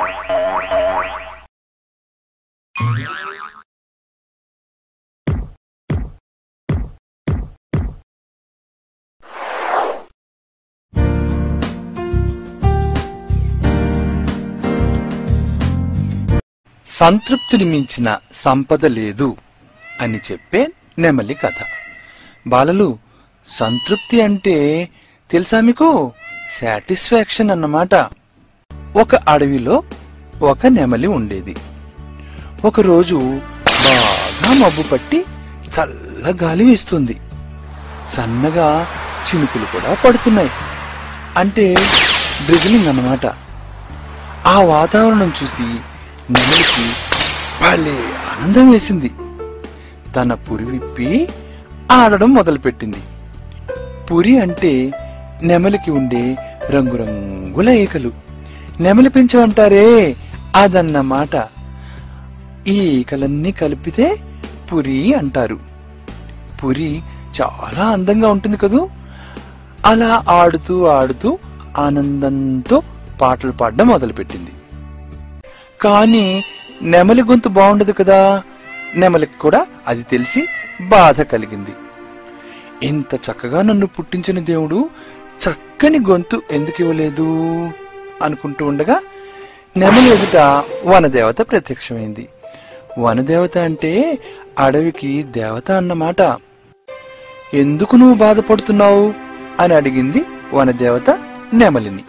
సంతృప్తిని మించిన సంపద లేదు అని చెప్పే నెమలి కథ బాలలు సంతృప్తి అంటే తెలుసా మీకు సాటిస్ఫాక్షన్ అన్నమాట ఒక అడవిలో ఒక నెమలి ఉండేది ఒకరోజు బాగా మబ్బు పట్టి చల్ల గాలి వీస్తుంది సన్నగా చినుకులు కూడా పడుతున్నాయి అంటే డ్రిజిలింగ్ అన్నమాట ఆ వాతావరణం చూసి నెమలికి భలే ఆనందం వేసింది తన పురి విప్పి ఆడడం మొదలుపెట్టింది పురి అంటే నెమలికి ఉండే రంగురంగుల ఈకలు నెమలి పెంచు అంటారే అదన్నమాట ఈ ఈకలన్నీ కలిపితే పురి అంటారు పురి చాలా అందంగా ఉంటుంది కదూ అలా ఆడుతూ ఆడుతూ ఆనందంతో పాటలు పాడడం మొదలుపెట్టింది కానీ నెమలి గొంతు బాగుండదు కదా నెమలికి కూడా అది తెలిసి బాధ కలిగింది ఇంత చక్కగా నన్ను పుట్టించిన దేవుడు చక్కని గొంతు ఎందుకు ఇవ్వలేదు అనుకుంటూ ఉండగా నెమలి ఎదుట వనదేవత ప్రత్యక్షమైంది వనదేవత అంటే అడవికి దేవత అన్నమాట ఎందుకు నువ్వు బాధపడుతున్నావు అని అడిగింది వనదేవత నెమలిని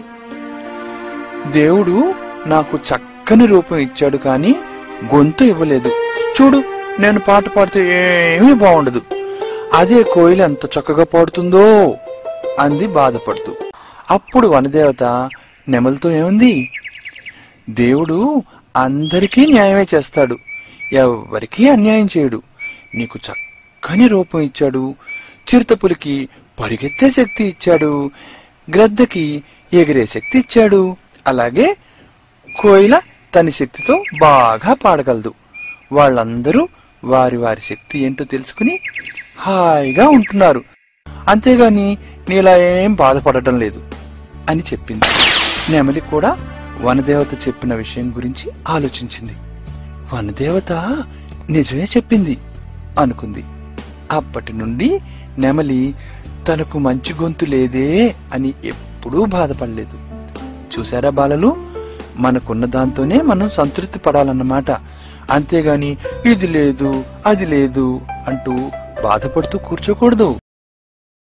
దేవుడు నాకు చక్కని రూపం ఇచ్చాడు కానీ గొంతు ఇవ్వలేదు చూడు నేను పాట పాడితే ఏమీ బాగుండదు అదే కోయిల ఎంత చక్కగా పాడుతుందో అంది బాధపడుతూ అప్పుడు వనదేవత నెమలితో ఏముంది దేవుడు అందరికీ న్యాయమే చేస్తాడు ఎవ్వరికీ అన్యాయం చేయడు నీకు చక్కని రూపం ఇచ్చాడు చిరుతపులికి పరిగెత్తే శక్తి ఇచ్చాడు గ్రద్దకి ఎగిరే శక్తి ఇచ్చాడు అలాగే కోయిల తన శక్తితో బాగా పాడగలదు వాళ్ళందరూ వారి వారి శక్తి ఏంటో తెలుసుకుని హాయిగా ఉంటున్నారు అంతేగాని నీలా ఏం బాధపడటం లేదు అని చెప్పింది నెమలి కూడా వనదేవత చెప్పిన విషయం గురించి ఆలోచించింది వనదేవత నిజమే చెప్పింది అనుకుంది అప్పటి నుండి నెమలి తనకు మంచి గొంతు లేదే అని ఎప్పుడూ బాధపడలేదు చూసారా బాలలు మనకున్న దాంతోనే మనం సంతృప్తి పడాలన్నమాట అంతేగాని ఇది లేదు అది లేదు అంటూ బాధపడుతూ కూర్చోకూడదు